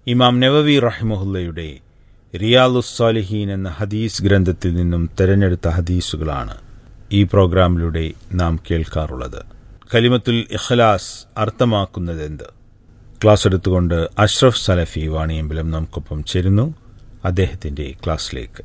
ഇമാം നവവി റഹിമഹുല്ലയുടെ റിയാലുസ്സാലിഹീൻ എന്ന ഹദീസ് ഗ്രന്ഥത്തിൽ നിന്നും തെരഞ്ഞെടുത്ത ഹദീസുകളാണ് ഈ പ്രോഗ്രാമിലൂടെ നാം കേൾക്കാറുള്ളത് കലിമത്തുൽ ഇഖ്ലാസ് അർത്ഥമാക്കുന്നതെന്ത് ക്ലാസ് എടുത്തുകൊണ്ട് അഷ്റഫ് സലഫി വാണിയമ്പലം നമുക്കൊപ്പം ചേരുന്നു അദ്ദേഹത്തിന്റെ ക്ലാസ്സിലേക്ക്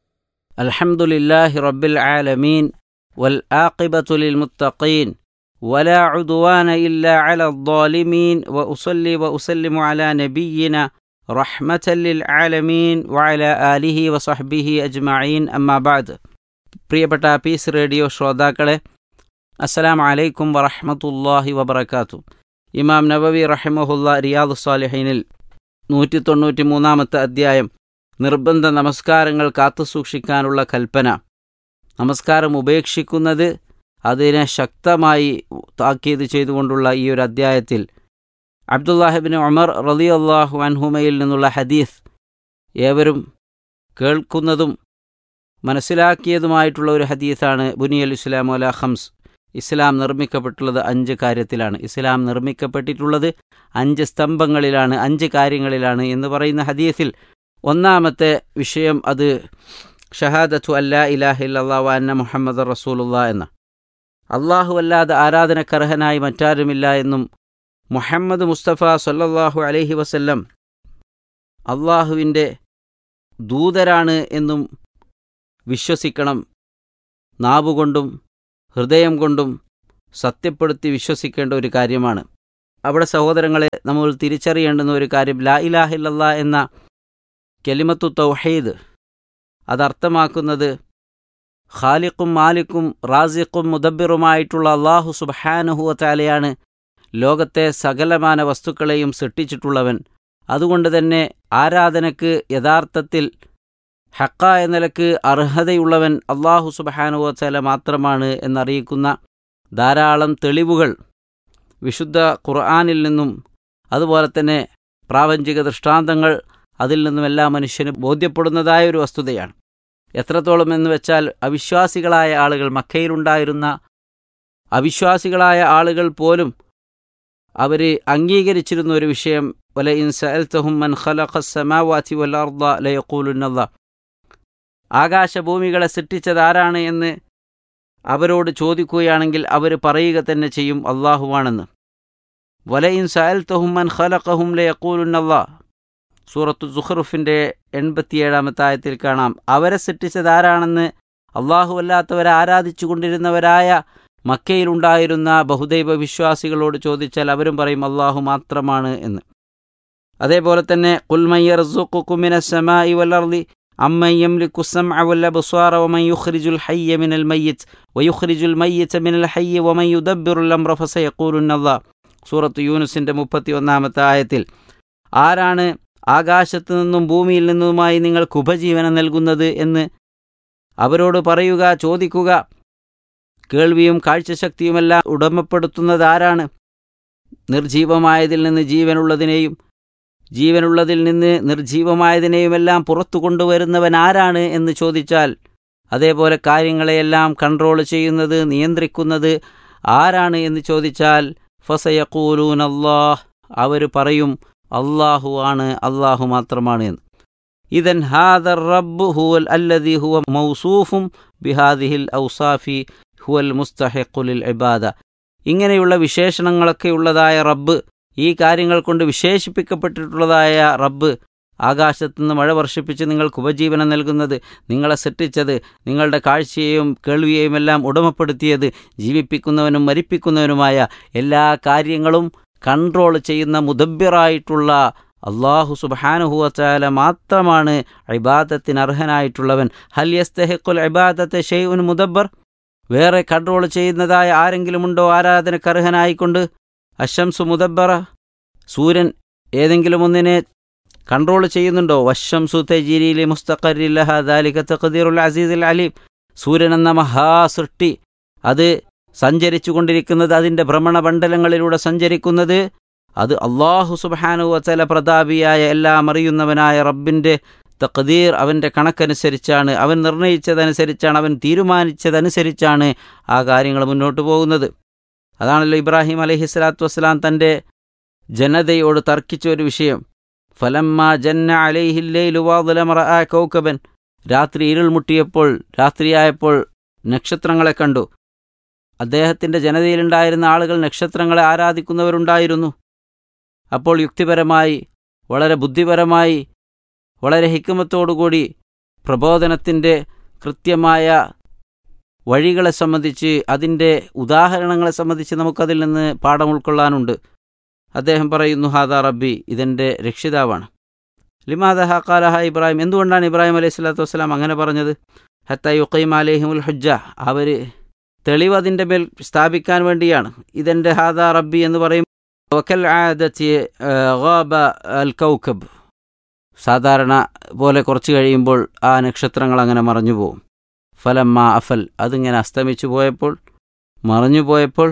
الحمد لله رب العالمين والآقبة للمتقين ولا عدوان إلا على الظالمين وأصلي وأسلم على نبينا رحمة للعالمين وعلى آله وصحبه أجمعين أما بعد പ്രിയപ്പെട്ട പീസ് റേഡിയോ ശ്രോതാക്കളെ അസ്സലാം അലൈക്കും വറഹമത്തല്ലാഹി വബർക്കാത്തു ഇമാം നബവി റഹിമഹുല്ല റിയാദു സാലിഹീനിൽ നൂറ്റി തൊണ്ണൂറ്റി മൂന്നാമത്തെ അധ്യായം നിർബന്ധ നമസ്കാരങ്ങൾ കാത്തുസൂക്ഷിക്കാനുള്ള കൽപ്പന നമസ്കാരം ഉപേക്ഷിക്കുന്നത് അതിനെ ശക്തമായി താക്കീത് ചെയ്തുകൊണ്ടുള്ള ഈ ഒരു അദ്ധ്യായത്തിൽ അബ്ദുല്ലാഹിബിൻ ഉമർ റലി അള്ളാഹു അൻഹുമയിൽ നിന്നുള്ള ഹദീസ് ഏവരും കേൾക്കുന്നതും മനസ്സിലാക്കിയതുമായിട്ടുള്ള ഒരു ഹദീസാണ് ബുനിയൽ ഇസ്ലാം അല ഹംസ് ഇസ്ലാം നിർമ്മിക്കപ്പെട്ടുള്ളത് അഞ്ച് കാര്യത്തിലാണ് ഇസ്ലാം നിർമ്മിക്കപ്പെട്ടിട്ടുള്ളത് അഞ്ച് സ്തംഭങ്ങളിലാണ് അഞ്ച് കാര്യങ്ങളിലാണ് എന്ന് പറയുന്ന ഹദീസിൽ ഒന്നാമത്തെ വിഷയം അത് ഷഹാദത്തു അല്ലാ ഇലാഹില്ലാ അന്ന മുഹമ്മദ് റസൂലുള്ള എന്ന അള്ളാഹു അല്ലാതെ ആരാധനക്കർഹനായി മറ്റാരുമില്ല എന്നും മുഹമ്മദ് മുസ്തഫ സല്ലല്ലാഹു അലൈഹി വസല്ലം അള്ളാഹുവിൻ്റെ ദൂതരാണ് എന്നും വിശ്വസിക്കണം നാവുകൊണ്ടും ഹൃദയം കൊണ്ടും സത്യപ്പെടുത്തി വിശ്വസിക്കേണ്ട ഒരു കാര്യമാണ് അവിടെ സഹോദരങ്ങളെ നമ്മൾ തിരിച്ചറിയേണ്ടുന്ന ഒരു കാര്യം ലാ ഇലാഹില്ല എന്ന കെലിമത്തു തൗഹീദ് അതർത്ഥമാക്കുന്നത് ഖാലിഖും മാലിക്കും റാസിഖും മുദബ്ബിറുമായിട്ടുള്ള അള്ളാഹു സുബഹാനുഹുവത്താലയാണ് ലോകത്തെ സകലമാന വസ്തുക്കളെയും സൃഷ്ടിച്ചിട്ടുള്ളവൻ അതുകൊണ്ട് തന്നെ ആരാധനയ്ക്ക് യഥാർത്ഥത്തിൽ ഹക്ക എന്ന നിലക്ക് അർഹതയുള്ളവൻ അള്ളാഹു സുബഹാനുവത്താല മാത്രമാണ് എന്നറിയിക്കുന്ന ധാരാളം തെളിവുകൾ വിശുദ്ധ ഖുർആാനിൽ നിന്നും അതുപോലെ തന്നെ പ്രാപഞ്ചിക ദൃഷ്ടാന്തങ്ങൾ അതിൽ നിന്നും എല്ലാ മനുഷ്യനും ബോധ്യപ്പെടുന്നതായ ഒരു വസ്തുതയാണ് എത്രത്തോളം എന്ന് വെച്ചാൽ അവിശ്വാസികളായ ആളുകൾ മക്കയിലുണ്ടായിരുന്ന അവിശ്വാസികളായ ആളുകൾ പോലും അവർ അംഗീകരിച്ചിരുന്ന ഒരു വിഷയം വല ഇൻസൽത്തഹും മൻ ഖലഖസ്സമാവാതി വൽ അർദ ലയഖൂലുന്നല്ലാ ആകാശഭൂമികളെ സൃഷ്ടിച്ചതാരാണ് എന്ന് അവരോട് ചോദിക്കുകയാണെങ്കിൽ അവർ പറയുക തന്നെ ചെയ്യും അള്ളാഹുവാണെന്ന് വല ഇൻ സഅൽത്തഹും മൻ ഖലഖഹും ലയഖൂലുന്നല്ലാ സൂറത്തു സുഹറുഫിൻ്റെ എൺപത്തിയേഴാമത്തെ ആയത്തിൽ കാണാം അവരെ സൃഷ്ടിച്ചതാരാണെന്ന് അള്ളാഹു അല്ലാത്തവരെ ആരാധിച്ചു കൊണ്ടിരുന്നവരായ മക്കയിലുണ്ടായിരുന്ന ബഹുദൈവ വിശ്വാസികളോട് ചോദിച്ചാൽ അവരും പറയും അള്ളാഹു മാത്രമാണ് എന്ന് അതേപോലെ തന്നെ കുൽമയ്യർ സമായി വല്ലർലി അമ്മൻ യംലിക്കു السمع والابصار ومن يخرج الحي من الميت ويخرج الميت من الحي ومن يدبر الامر فسيقولن الله സൂറത്ത് യൂനുസിന്റെ മുപ്പത്തി ഒന്നാമത്തെ ആയത്തിൽ ആരാണ് ആകാശത്തു നിന്നും ഭൂമിയിൽ നിന്നുമായി നിങ്ങൾക്ക് ഉപജീവനം നൽകുന്നത് എന്ന് അവരോട് പറയുക ചോദിക്കുക കേൾവിയും കാഴ്ചശക്തിയുമെല്ലാം ഉടമപ്പെടുത്തുന്നത് ആരാണ് നിർജീവമായതിൽ നിന്ന് ജീവനുള്ളതിനെയും ജീവനുള്ളതിൽ നിന്ന് നിർജീവമായതിനെയുമെല്ലാം പുറത്തു കൊണ്ടുവരുന്നവൻ ആരാണ് എന്ന് ചോദിച്ചാൽ അതേപോലെ കാര്യങ്ങളെയെല്ലാം കൺട്രോൾ ചെയ്യുന്നത് നിയന്ത്രിക്കുന്നത് ആരാണ് എന്ന് ചോദിച്ചാൽ ഫസയക്കൂലൂൻ അള്ളാഹ് അവർ പറയും അള്ളാഹു ആണ് അള്ളാഹു മാത്രമാണ് എന്ന് ഇതൻ ഹാദർ റബ്ബ് ഹുവൽ അല്ലദി ഹുവ മൗസൂഫും ബിഹാദിഹിൽ ഔസാഫി ഹുവൽ മുസ്തഹിഖുലിൽ ഇബാദ ഇങ്ങനെയുള്ള വിശേഷണങ്ങളൊക്കെ ഉള്ളതായ റബ്ബ് ഈ കാര്യങ്ങൾ കൊണ്ട് വിശേഷിപ്പിക്കപ്പെട്ടിട്ടുള്ളതായ റബ്ബ് ആകാശത്തുനിന്ന് മഴ വർഷിപ്പിച്ച് നിങ്ങൾക്ക് ഉപജീവനം നൽകുന്നത് നിങ്ങളെ സൃഷ്ടിച്ചത് നിങ്ങളുടെ കാഴ്ചയെയും കേൾവിയെയും എല്ലാം ഉടമപ്പെടുത്തിയത് ജീവിപ്പിക്കുന്നവനും മരിപ്പിക്കുന്നവനുമായ എല്ലാ കാര്യങ്ങളും കൺട്രോൾ ചെയ്യുന്ന മുദബ്ബിറായിട്ടുള്ള അള്ളാഹു സുബാനുഹുവച്ചാല മാത്രമാണ് ഇബാദത്തിന് അർഹനായിട്ടുള്ളവൻ ഹൽ യസ്തഹിഖുൽ ഇബാദത്തെ ഷെയ്ഉൻ മുദബ്ബർ വേറെ കൺട്രോൾ ചെയ്യുന്നതായ ആരെങ്കിലുമുണ്ടോ ആരാധനക്ക് അർഹനായിക്കൊണ്ട് അശംസു മുദബ്ബറ സൂര്യൻ ഏതെങ്കിലും ഒന്നിനെ കൺട്രോൾ ചെയ്യുന്നുണ്ടോ വശംസു തെജിരിയിലെ മുസ്തഖറില്ലഹ ദാലിക തഖദീറുൽ അസീസുൽ അലീം സൂര്യൻ എന്ന മഹാസൃഷ്ടി അത് സഞ്ചരിച്ചു കൊണ്ടിരിക്കുന്നത് അതിൻ്റെ ഭ്രമണമണ്ഡലങ്ങളിലൂടെ സഞ്ചരിക്കുന്നത് അത് അള്ളാഹു സുബാനു വച്ചല പ്രതാപിയായ എല്ലാം അറിയുന്നവനായ റബ്ബിൻ്റെ തഖദീർ അവൻ്റെ കണക്കനുസരിച്ചാണ് അവൻ നിർണയിച്ചതനുസരിച്ചാണ് അവൻ തീരുമാനിച്ചതനുസരിച്ചാണ് ആ കാര്യങ്ങൾ മുന്നോട്ട് പോകുന്നത് അതാണല്ലോ ഇബ്രാഹിം അലഹി സ്വലാത്തു വസ്സലാം തൻ്റെ ജനതയോട് തർക്കിച്ച ഒരു വിഷയം ഫലമ്മ ജന്ന അലൈഹില്ലൈലുവാദലമറ കൗക്കബൻ രാത്രി ഇരുൾ മുട്ടിയപ്പോൾ രാത്രിയായപ്പോൾ നക്ഷത്രങ്ങളെ കണ്ടു അദ്ദേഹത്തിൻ്റെ ജനതയിലുണ്ടായിരുന്ന ആളുകൾ നക്ഷത്രങ്ങളെ ആരാധിക്കുന്നവരുണ്ടായിരുന്നു അപ്പോൾ യുക്തിപരമായി വളരെ ബുദ്ധിപരമായി വളരെ ഹിക്കുമത്തോടുകൂടി പ്രബോധനത്തിൻ്റെ കൃത്യമായ വഴികളെ സംബന്ധിച്ച് അതിൻ്റെ ഉദാഹരണങ്ങളെ സംബന്ധിച്ച് നമുക്കതിൽ നിന്ന് പാഠം ഉൾക്കൊള്ളാനുണ്ട് അദ്ദേഹം പറയുന്നു ഹാദാ റബ്ബി ഇതെൻ്റെ രക്ഷിതാവാണ് ലിമാദ ഹക്കാലഹ ഇബ്രാഹിം എന്തുകൊണ്ടാണ് ഇബ്രാഹിം അലൈഹി സ്വലാത്തു വസ്സലാം അങ്ങനെ പറഞ്ഞത് ഹത്ത യുക്കൈം അലൈഹിമുൽ ഹുജ്ജ അവർ തെളിവ് അതിൻ്റെ മേൽ സ്ഥാപിക്കാൻ വേണ്ടിയാണ് ഇതെൻ്റെ ഹാദാ റബ്ബി എന്ന് പറയും വക്കൽ ആദത്തി ഗാബ അൽ കൗക്കബ് സാധാരണ പോലെ കുറച്ച് കഴിയുമ്പോൾ ആ നക്ഷത്രങ്ങൾ അങ്ങനെ മറഞ്ഞു പോകും ഫലമ്മ അഫൽ അതിങ്ങനെ അസ്തമിച്ചു പോയപ്പോൾ മറഞ്ഞു പോയപ്പോൾ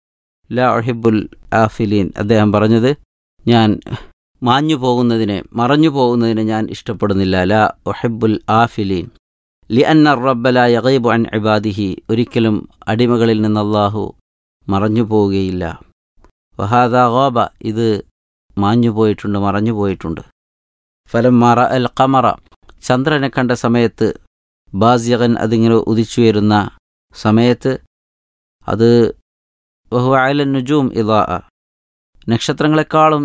ല ഒഹിബുൽ ആഫിലീൻ അദ്ദേഹം പറഞ്ഞത് ഞാൻ മാഞ്ഞു പോകുന്നതിനെ മറഞ്ഞു പോകുന്നതിനെ ഞാൻ ഇഷ്ടപ്പെടുന്നില്ല ല ഒഹിബുൽ ആഫിലീൻ ലി അന്ന റബ്ബല യഗൈബു അൻ ഇബാദിഹി ഒരിക്കലും അടിമകളിൽ നിന്ന് അള്ളാഹു മറഞ്ഞു പോവുകയില്ല വഹാദ ഗോബ ഇത് മാഞ്ഞു പോയിട്ടുണ്ട് മറഞ്ഞു പോയിട്ടുണ്ട് ഫലം മറ അൽ ഖമറ ചന്ദ്രനെ കണ്ട സമയത്ത് ബാസിയകൻ അതിങ്ങനെ ഉദിച്ചു വരുന്ന സമയത്ത് അത് ബഹു അയലൻ നുജൂം ഇതാ നക്ഷത്രങ്ങളെക്കാളും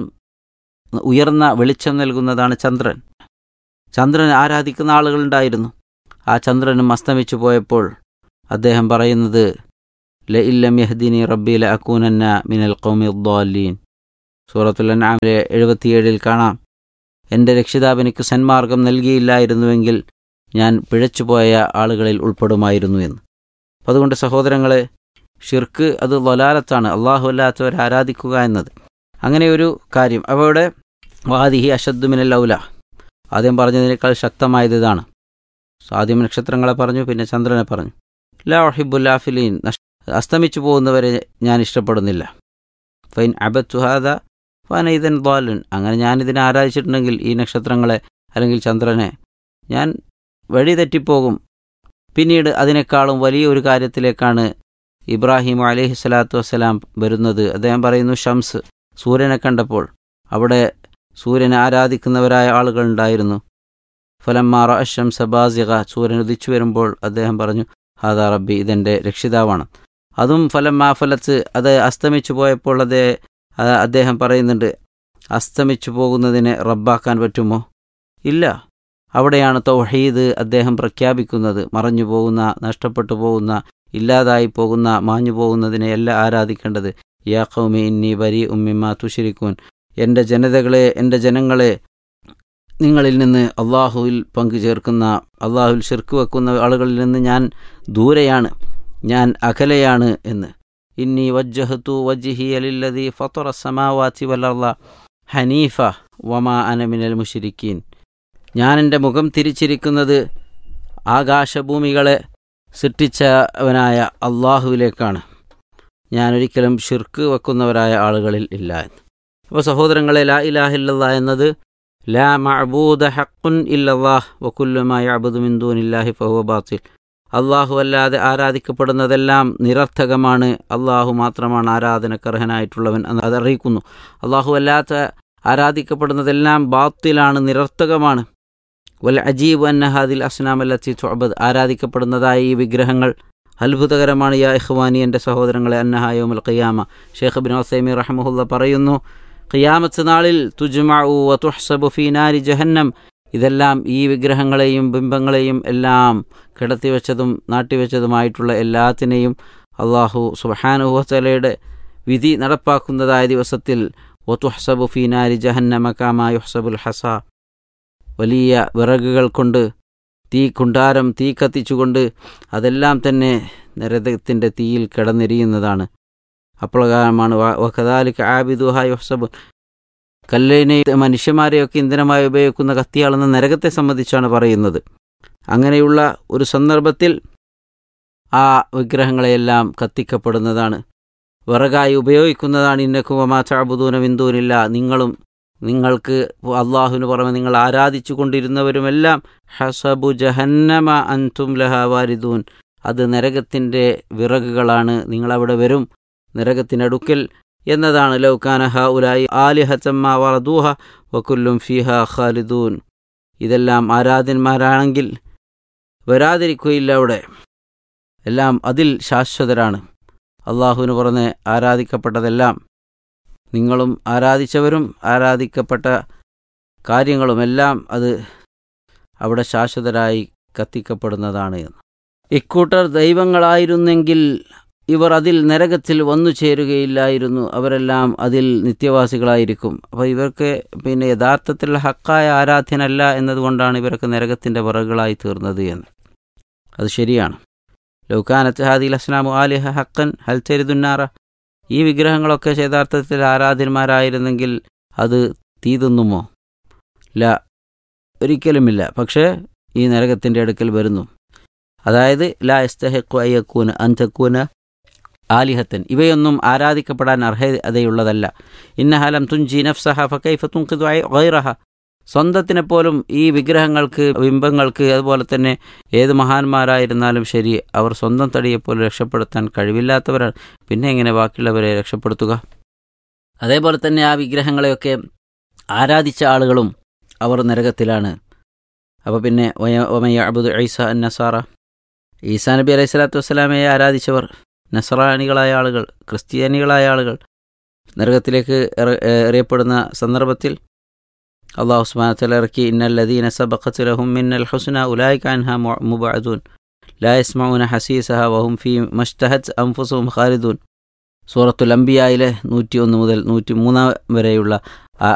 ഉയർന്ന വെളിച്ചം നൽകുന്നതാണ് ചന്ദ്രൻ ചന്ദ്രൻ ആരാധിക്കുന്ന ആളുകളുണ്ടായിരുന്നു ആ ചന്ദ്രനും അസ്തമിച്ചു പോയപ്പോൾ അദ്ദേഹം പറയുന്നത് ല ഇല്ലം യഹ്ദിനി റബ്ബി ല അക്കൂനന്ന മിനൽ കൗമി ഉദ്ദാലീൻ സൂറത്തുൽ അൻആമിലെ എഴുപത്തിയേഴിൽ കാണാം എൻ്റെ രക്ഷിതാവ് എനിക്ക് സന്മാർഗം നൽകിയില്ലായിരുന്നുവെങ്കിൽ ഞാൻ പിഴച്ചുപോയ ആളുകളിൽ ഉൾപ്പെടുമായിരുന്നു എന്ന് അപ്പം അതുകൊണ്ട് സഹോദരങ്ങളെ ഷിർക്ക് അത് ലൊലാലത്താണ് അള്ളാഹു അല്ലാത്തവരെ ആരാധിക്കുക എന്നത് അങ്ങനെ ഒരു കാര്യം അവയുടെ വാദിഹി അഷദ്ദുമിനൽ ഔല ആദ്യം പറഞ്ഞതിനേക്കാൾ ശക്തമായത് ഇതാണ് ആദ്യം നക്ഷത്രങ്ങളെ പറഞ്ഞു പിന്നെ ചന്ദ്രനെ പറഞ്ഞു ലാ ഒഹിബുല്ലാഫിലീൻ അസ്തമിച്ചു പോകുന്നവരെ ഞാൻ ഇഷ്ടപ്പെടുന്നില്ല ഫൈൻ അബത്തുഹാദ ഫാന ഇതൻ ദ്വാലുൻ അങ്ങനെ ഞാനിതിനെ ആരാധിച്ചിട്ടുണ്ടെങ്കിൽ ഈ നക്ഷത്രങ്ങളെ അല്ലെങ്കിൽ ചന്ദ്രനെ ഞാൻ വഴി തെറ്റിപ്പോകും പിന്നീട് അതിനേക്കാളും വലിയ ഒരു കാര്യത്തിലേക്കാണ് ഇബ്രാഹിം അലഹി സ്വലാത്തു വസ്സലാം വരുന്നത് അദ്ദേഹം പറയുന്നു ഷംസ് സൂര്യനെ കണ്ടപ്പോൾ അവിടെ സൂര്യനെ ആരാധിക്കുന്നവരായ ആളുകളുണ്ടായിരുന്നു ഫലമ്മാറ അഷം സബാസിക സൂര്യൻ ഉദിച്ചു വരുമ്പോൾ അദ്ദേഹം പറഞ്ഞു ഹാദാ റബ്ബി ഇതെൻ്റെ രക്ഷിതാവാണ് അതും ഫലം ആ ഫലത്ത് അത് അസ്തമിച്ചു പോയപ്പോൾ അതേ അദ്ദേഹം പറയുന്നുണ്ട് അസ്തമിച്ചു പോകുന്നതിനെ റബ്ബാക്കാൻ പറ്റുമോ ഇല്ല അവിടെയാണ് തൗഹീദ് അദ്ദേഹം പ്രഖ്യാപിക്കുന്നത് മറഞ്ഞു പോകുന്ന നഷ്ടപ്പെട്ടു പോകുന്ന ഇല്ലാതായി പോകുന്ന മാഞ്ഞു പോകുന്നതിനെ എല്ലാം ആരാധിക്കേണ്ടത് യാ കൗമി ഇന്നി വരി ഉമ്മിമ തുഷിരിക്കൂൻ എൻ്റെ ജനതകളെ എൻ്റെ ജനങ്ങളെ നിങ്ങളിൽ നിന്ന് അള്ളാഹുവിൽ പങ്കു ചേർക്കുന്ന അള്ളാഹുവിൽ ഷിർക്ക് വെക്കുന്ന ആളുകളിൽ നിന്ന് ഞാൻ ദൂരെയാണ് ഞാൻ അകലെയാണ് എന്ന് ഇന്നി വജ്ജഹത്തു വജ്ഹി അലില്ലതി ഫത്തുറ സമാവാത്തി വലർല ഹനീഫ വമാ അനമിനൽ മുഷിരിക്കീൻ ഞാൻ എൻ്റെ മുഖം തിരിച്ചിരിക്കുന്നത് ആകാശഭൂമികളെ സൃഷ്ടിച്ചവനായ അള്ളാഹുവിലേക്കാണ് ഞാനൊരിക്കലും ഷിർക്ക് വെക്കുന്നവരായ ആളുകളിൽ ഇല്ല എന്ന് അപ്പോൾ സഹോദരങ്ങളെ ലാ ഇലാഹില്ല എന്നത് ലാ മഅബൂദ ഹക്കുൻ ഇല്ലല്ലാഹ് വക്കുല്ലുമായ അബുദുമിന്ദൂനില്ലാഹി ഫഹുവ ബാത്തിൽ അള്ളാഹു അല്ലാതെ ആരാധിക്കപ്പെടുന്നതെല്ലാം നിരർത്ഥകമാണ് അള്ളാഹു മാത്രമാണ് ആരാധനക്കർഹനായിട്ടുള്ളവൻ എന്ന് അതറിയിക്കുന്നു അള്ളാഹു അല്ലാത്ത ആരാധിക്കപ്പെടുന്നതെല്ലാം ബാത്തിലാണ് നിരർത്ഥകമാണ് വൽ അജീബ് അന്നഹാദിൽ അസ്നാമല്ലത്തി തൊബദ് ആരാധിക്കപ്പെടുന്നതായ ഈ വിഗ്രഹങ്ങൾ അത്ഭുതകരമാണ് യാ ഇഖ്വാനി എൻ്റെ സഹോദരങ്ങളെ അന്നഹായോമുൽ ഖിയാമ ഷേഖ് ബിൻ ഒസൈമി റഹമുല്ല പറയുന്നു ഖിയാമത്ത് നാളിൽ തുജ്മഉ വ തുഹ്സബു ഫീ നാരി ജഹന്നം ഇതെല്ലാം ഈ വിഗ്രഹങ്ങളെയും ബിംബങ്ങളെയും എല്ലാം കിടത്തിവെച്ചതും നാട്ടിവെച്ചതുമായിട്ടുള്ള എല്ലാത്തിനെയും അള്ളാഹു സുബഹാനുഹത്തലയുടെ വിധി നടപ്പാക്കുന്നതായ ദിവസത്തിൽ വതുഹ്സബു ഫീ നാരി ജഹന്നമ കാമാ യുഹ്സബുൽ ഹസ വലിയ വിറകുകൾ കൊണ്ട് തീ കുണ്ടാരം തീ കത്തിച്ചുകൊണ്ട് അതെല്ലാം തന്നെ നരകത്തിൻ്റെ തീയിൽ കിടന്നെരിയുന്നതാണ് അപ്രകാരമാണ് വഖദാലിക്ക് ആബിദുഹ യുഹ്സബു കല്ലിനെ മനുഷ്യന്മാരെയൊക്കെ ഇന്ധനമായി ഉപയോഗിക്കുന്ന കത്തിയാളെന്ന നരകത്തെ സംബന്ധിച്ചാണ് പറയുന്നത് അങ്ങനെയുള്ള ഒരു സന്ദർഭത്തിൽ ആ വിഗ്രഹങ്ങളെയെല്ലാം കത്തിക്കപ്പെടുന്നതാണ് വിറകായി ഉപയോഗിക്കുന്നതാണ് ഇന്നക്കുവമാ ചാബുദൂന ബിന്ദൂനില്ല നിങ്ങളും നിങ്ങൾക്ക് അള്ളാഹുവിന് പുറമെ നിങ്ങൾ ആരാധിച്ചു കൊണ്ടിരുന്നവരുമെല്ലാം ഹസബു ജഹന്നമ അൻതും ലഹാവാരിദൂൻ അത് നരകത്തിൻ്റെ വിറകുകളാണ് നിങ്ങളവിടെ വരും നരകത്തിനടുക്കൽ എന്നതാണ് ലൗക്കാന ഹ ഉലായി ആലിഹത്തമ്മ വറദൂഹ വക്കുല്ലും ഫിഹ ഖാലിദൂൻ ഇതെല്ലാം ആരാധ്യന്മാരാണെങ്കിൽ വരാതിരിക്കുകയില്ല അവിടെ എല്ലാം അതിൽ ശാശ്വതരാണ് അള്ളാഹുവിന് പുറമെ ആരാധിക്കപ്പെട്ടതെല്ലാം നിങ്ങളും ആരാധിച്ചവരും ആരാധിക്കപ്പെട്ട കാര്യങ്ങളുമെല്ലാം അത് അവിടെ ശാശ്വതരായി കത്തിക്കപ്പെടുന്നതാണ് എന്ന് ഇക്കൂട്ടർ ദൈവങ്ങളായിരുന്നെങ്കിൽ ഇവർ അതിൽ നരകത്തിൽ വന്നു ചേരുകയില്ലായിരുന്നു അവരെല്ലാം അതിൽ നിത്യവാസികളായിരിക്കും അപ്പോൾ ഇവർക്ക് പിന്നെ യഥാർത്ഥത്തിലുള്ള ഹക്കായ ആരാധ്യനല്ല എന്നതുകൊണ്ടാണ് ഇവരൊക്കെ നരകത്തിൻ്റെ വിറകുകളായി തീർന്നത് എന്ന് അത് ശരിയാണ് ലൗക്കാനത്ത് ഹാദിൽ അസ്ലാമു ആലിഹ ഹക്കൻ ഹൽ ചരിതുന്നാറ ഈ വിഗ്രഹങ്ങളൊക്കെ യഥാർത്ഥത്തിൽ ആരാധ്യന്മാരായിരുന്നെങ്കിൽ അത് തീ തിന്നുമോ ഇല്ല ഒരിക്കലുമില്ല പക്ഷേ ഈ നരകത്തിൻ്റെ അടുക്കൽ വരുന്നു അതായത് ലാ എസ്തഹക്കു അയ്യക്കൂന അന്തക്കൂന ആലിഹത്തൻ ഇവയൊന്നും ആരാധിക്കപ്പെടാൻ അർഹതയുള്ളതല്ല ഇന്നഹലം തുഞ്ചി നഫ്സഹ ഫക്കൈഫ തുങ്കിതു ഗൈറഹ സ്വന്തത്തിനെ പോലും ഈ വിഗ്രഹങ്ങൾക്ക് ബിംബങ്ങൾക്ക് അതുപോലെ തന്നെ ഏത് മഹാന്മാരായിരുന്നാലും ശരി അവർ സ്വന്തം തടിയെപ്പോലും രക്ഷപ്പെടുത്താൻ കഴിവില്ലാത്തവരാണ് പിന്നെ എങ്ങനെ ബാക്കിയുള്ളവരെ രക്ഷപ്പെടുത്തുക അതേപോലെ തന്നെ ആ വിഗ്രഹങ്ങളെയൊക്കെ ആരാധിച്ച ആളുകളും അവർ നരകത്തിലാണ് അപ്പോൾ പിന്നെ ഒമയ അബുദ് ഐസ നസാറ ഈസാ നബി അലൈഹി സ്വലാത്തു വസ്സലാമയെ ആരാധിച്ചവർ നസറാനികളായ ആളുകൾ ക്രിസ്ത്യാനികളായ ആളുകൾ നരകത്തിലേക്ക് എറിയപ്പെടുന്ന സന്ദർഭത്തിൽ അള്ളാഹു സുബാനത്തല ഇറക്കി ഇന്നല്ലദീന സബഖത്തുലഹും മിന്നൽ ഹുസ്ന ഉലായിക അൻഹ മുബഅദൂൻ ലാ യസ്മഊന ഹസീസഹ വഹും ഫീ മഷ്തഹത് അംഫുസുഹും ഖാലിദൂൻ സൂറത്തുൽ അംബിയായിലെ നൂറ്റി ഒന്ന് മുതൽ നൂറ്റി മൂന്നാം വരെയുള്ള